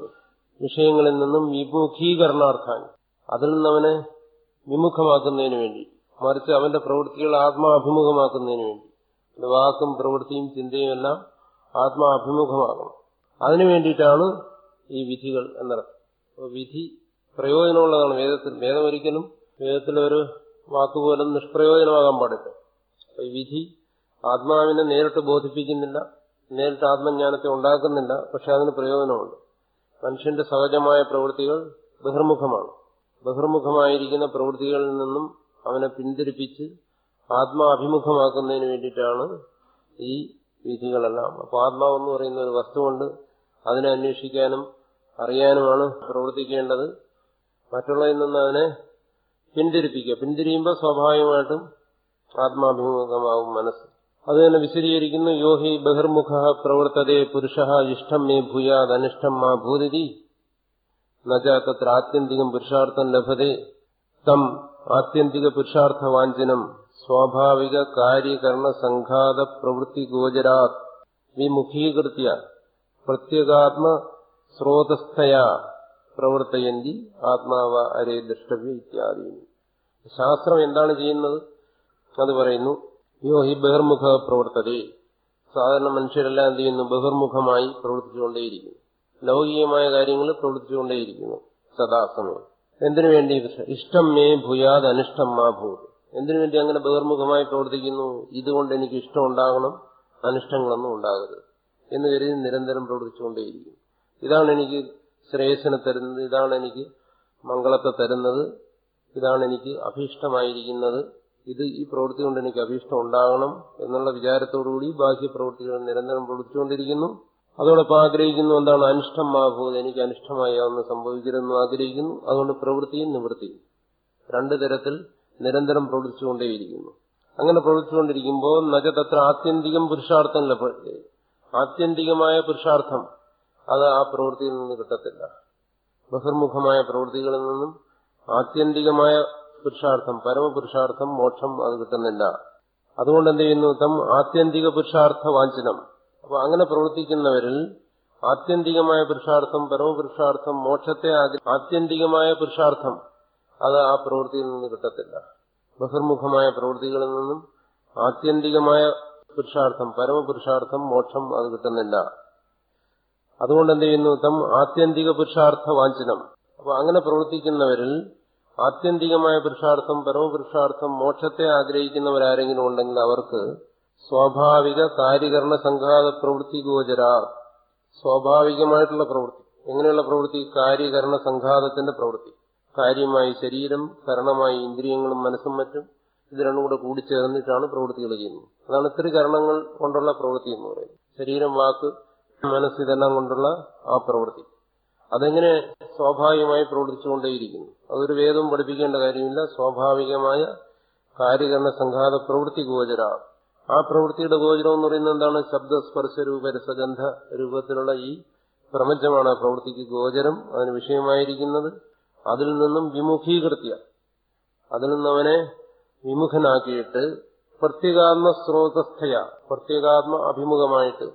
വിഷയങ്ങളിൽ നിന്നും വിമുഖീകരണാർത്ഥാൻ അതിൽ നിന്ന് അവനെ വിമുഖമാക്കുന്നതിന് വേണ്ടി മറിച്ച് അവന്റെ പ്രവൃത്തികൾ ആത്മാഭിമുഖമാക്കുന്നതിന് വേണ്ടി വാക്കും പ്രവൃത്തിയും ചിന്തയും എല്ലാം ആത്മാഭിമുഖമാകണം അതിനു വേണ്ടിയിട്ടാണ് ഈ വിധികൾ എന്നർത്ഥം വിധി പ്രയോജനമുള്ളതാണ് വേദത്തിൽ വേദം ഒരിക്കലും വേദത്തിലൊരു വാക്കുപോലും നിഷ്പ്രയോജനമാകാൻ പാടില്ല അപ്പൊ ഈ വിധി ആത്മാവിനെ നേരിട്ട് ബോധിപ്പിക്കുന്നില്ല നേരിട്ട് ആത്മജ്ഞാനത്തെ ഉണ്ടാക്കുന്നില്ല പക്ഷെ അതിന് പ്രയോജനമുണ്ട് മനുഷ്യന്റെ സഹജമായ പ്രവൃത്തികൾ ബഹിർമുഖമാണ് ബഹിർമുഖമായിരിക്കുന്ന പ്രവൃത്തികളിൽ നിന്നും അവനെ പിന്തിരിപ്പിച്ച് ആത്മാഭിമുഖമാക്കുന്നതിന് വേണ്ടിയിട്ടാണ് ഈ വിധികളെല്ലാം അപ്പൊ ആത്മാവെന്ന് പറയുന്ന ഒരു വസ്തുവുണ്ട് അതിനെ അന്വേഷിക്കാനും അറിയാനുമാണ് പ്രവർത്തിക്കേണ്ടത് മറ്റുള്ളതിൽ നിന്ന് അതിനെ പിന്തിരിപ്പിക്കുക പിന്തിരിയുമ്പോൾ സ്വാഭാവികമായിട്ടും ആത്മാഭിമുഖമാവും മനസ്സ് അത് തന്നെ വിശദീകരിക്കുന്നു യോഹി ബഹിർമുഖ പ്രവർത്തതേ പുരുഷ ഇഷ്ടം മേ ഭൂയാത് അനിഷ്ടം മാ ഭൂതിരി നജ തത്ര ആത്യന്തികം പുരുഷാർത്ഥം ലഭതേ തം ആത്യന്തിക പുരുഷാർത്ഥ വാഞ്ചനം സ്വാഭാവിക കാര്യകരണ സംഘാത പ്രവൃത്തി ഗോചരാത് വിമുഖീകൃത്യ പ്രത്യേകാത്മ സ്രോതസ്ഥയാ പ്രവർത്തയന്തി ആത്മാവ അരേ ദ്രഷ്ടവ്യ ഇത്യാദി ശാസ്ത്രം എന്താണ് ചെയ്യുന്നത് അത് പറയുന്നു യോ ഹി ബഹിർമുഖ പ്രവർത്തതേ സാധാരണ മനുഷ്യരെല്ലാം എന്ത് ചെയ്യുന്നു ബഹിർമുഖമായി പ്രവർത്തിച്ചുകൊണ്ടേയിരിക്കുന്നു ലൗകികമായ കാര്യങ്ങൾ പ്രവർത്തിച്ചുകൊണ്ടേയിരിക്കുന്നു സദാസമയം എന്തിനു വേണ്ടി ഇഷ്ടം മേ ഭൂയാത് അനിഷ്ടം മാ ഭൂത് എന്തിനു വേണ്ടി അങ്ങനെ ബഹിർമുഖമായി പ്രവർത്തിക്കുന്നു ഇതുകൊണ്ട് എനിക്ക് ഇഷ്ടം ഉണ്ടാകണം അനിഷ്ടങ്ങളൊന്നും ഉണ്ടാകരുത് എന്ന് കരുതി നിരന്തരം പ്രവർത്തിച്ചുകൊണ്ടേയിരിക്കും ഇതാണ് എനിക്ക് ശ്രേയസിനെ തരുന്നത് ഇതാണ് എനിക്ക് മംഗളത്തെ തരുന്നത് ഇതാണ് എനിക്ക് അഭീഷ്ടമായിരിക്കുന്നത് ഇത് ഈ പ്രവൃത്തി കൊണ്ട് എനിക്ക് അഭീഷ്ടം ഉണ്ടാകണം എന്നുള്ള വിചാരത്തോടുകൂടി ബാഹ്യ പ്രവൃത്തികൾ നിരന്തരം പ്രവർത്തിച്ചുകൊണ്ടിരിക്കുന്നു അതോടൊപ്പം ആഗ്രഹിക്കുന്നു എന്താണ് അനിഷ്ടം മാഭൂത് എനിക്ക് അനിഷ്ടമായി ഒന്ന് സംഭവിക്കരുതെന്ന് ആഗ്രഹിക്കുന്നു അതുകൊണ്ട് പ്രവൃത്തിയും നിവൃത്തിയും രണ്ടു തരത്തിൽ നിരന്തരം പ്രവർത്തിച്ചുകൊണ്ടേയിരിക്കുന്നു അങ്ങനെ പ്രവർത്തിച്ചുകൊണ്ടിരിക്കുമ്പോൾ നജതത്ര ആത്യന്തികം പുരുഷാർത്ഥം ലഭ്യത്തെ ആത്യന്തികമായ പുരുഷാർത്ഥം അത് ആ പ്രവൃത്തിയിൽ നിന്ന് കിട്ടത്തില്ല ബഹിർമുഖമായ പ്രവൃത്തികളിൽ നിന്നും ആത്യന്തികമായ പുരുഷാർത്ഥം പരമപുരുഷാർത്ഥം മോക്ഷം അത് കിട്ടുന്നില്ല അതുകൊണ്ട് എന്ത് ചെയ്യുന്നു തം ആത്യന്തിക പുരുഷാർത്ഥ വാഞ്ചനം അപ്പൊ അങ്ങനെ പ്രവർത്തിക്കുന്നവരിൽ ആത്യന്തികമായ പുരുഷാർത്ഥം പരമപുരുഷാർത്ഥം മോക്ഷത്തെ ആത്യന്തികമായ പുരുഷാർത്ഥം അത് ആ പ്രവൃത്തിയിൽ നിന്ന് കിട്ടത്തില്ല ബഹിർമുഖമായ പ്രവൃത്തികളിൽ നിന്നും ആത്യന്തികമായ പുരുഷാർത്ഥം പരമപുരുഷാർത്ഥം മോക്ഷം അത് കിട്ടുന്നില്ല അതുകൊണ്ട് എന്ത് ചെയ്യുന്നു തം ആത്യന്തിക പുരുഷാർത്ഥ വാഞ്ചനം അപ്പൊ അങ്ങനെ പ്രവർത്തിക്കുന്നവരിൽ ആത്യന്തികമായ പുരുഷാർത്ഥം പരമപുരുഷാർത്ഥം മോക്ഷത്തെ ആഗ്രഹിക്കുന്നവരാരെങ്കിലും ഉണ്ടെങ്കിൽ അവർക്ക് സ്വാഭാവിക കാര്യകരണ സംഘാത പ്രവൃത്തി ഗോചര സ്വാഭാവികമായിട്ടുള്ള പ്രവൃത്തി എങ്ങനെയുള്ള പ്രവൃത്തി കാര്യകരണ സംഘാതത്തിന്റെ പ്രവൃത്തി കാര്യമായി ശരീരം കരണമായി ഇന്ദ്രിയങ്ങളും മനസ്സും മറ്റും ഇത് രണ്ടും കൂടെ കൂടിച്ചേർന്നിട്ടാണ് പ്രവൃത്തികൾ ചെയ്യുന്നത് അതാണ് ത്രികരണങ്ങൾ കൊണ്ടുള്ള പ്രവൃത്തി എന്ന് പറയുന്നത് ശരീരം വാക്ക് മനസ്സ് ഇതെല്ലാം കൊണ്ടുള്ള ആ പ്രവൃത്തി അതെങ്ങനെ സ്വാഭാവികമായി പ്രവർത്തിച്ചുകൊണ്ടേയിരിക്കുന്നു അതൊരു വേദവും പഠിപ്പിക്കേണ്ട കാര്യമില്ല സ്വാഭാവികമായ കാര്യകരണ സംഘാത പ്രവൃത്തി ഗോചര ആ പ്രവൃത്തിയുടെ ഗോചരം എന്ന് പറയുന്നത് എന്താണ് ശബ്ദസ്പർശ രൂപ രസഗന്ധ രൂപത്തിലുള്ള ഈ പ്രപഞ്ചമാണ് ആ പ്രവൃത്തിക്ക് ഗോചരം അതിന് വിഷയമായിരിക്കുന്നത് അതിൽ നിന്നും വിമുഖീകൃത്യ അതിൽ നിന്ന് അവനെ വിമുഖനാക്കിയിട്ട് പ്രത്യേകാത്മ സ്രോതസ്ഥയ പ്രത്യേകാത്മ അഭിമുഖമായിട്ട്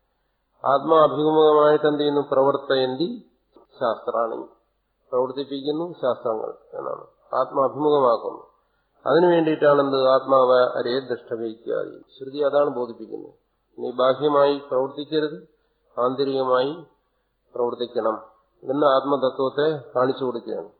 ആത്മാഭിമുഖമായിട്ട് എന്ത് ചെയ്യുന്നു പ്രവർത്തയന്തി ശാസ്ത്രാണി പ്രവർത്തിപ്പിക്കുന്നു ശാസ്ത്രങ്ങൾ എന്നാണ് ആത്മാഭിമുഖമാക്കുന്നു അതിനു വേണ്ടിയിട്ടാണ് എന്ത് ആത്മാവ് അരേ ദൃഷ്ടവൈത്യാദി ശ്രുതി അതാണ് ബോധിപ്പിക്കുന്നത് നീ ബാഹ്യമായി പ്രവർത്തിക്കരുത് ആന്തരികമായി പ്രവർത്തിക്കണം എന്ന ആത്മതത്വത്തെ കാണിച്ചു കൊടുക്കുകയാണ്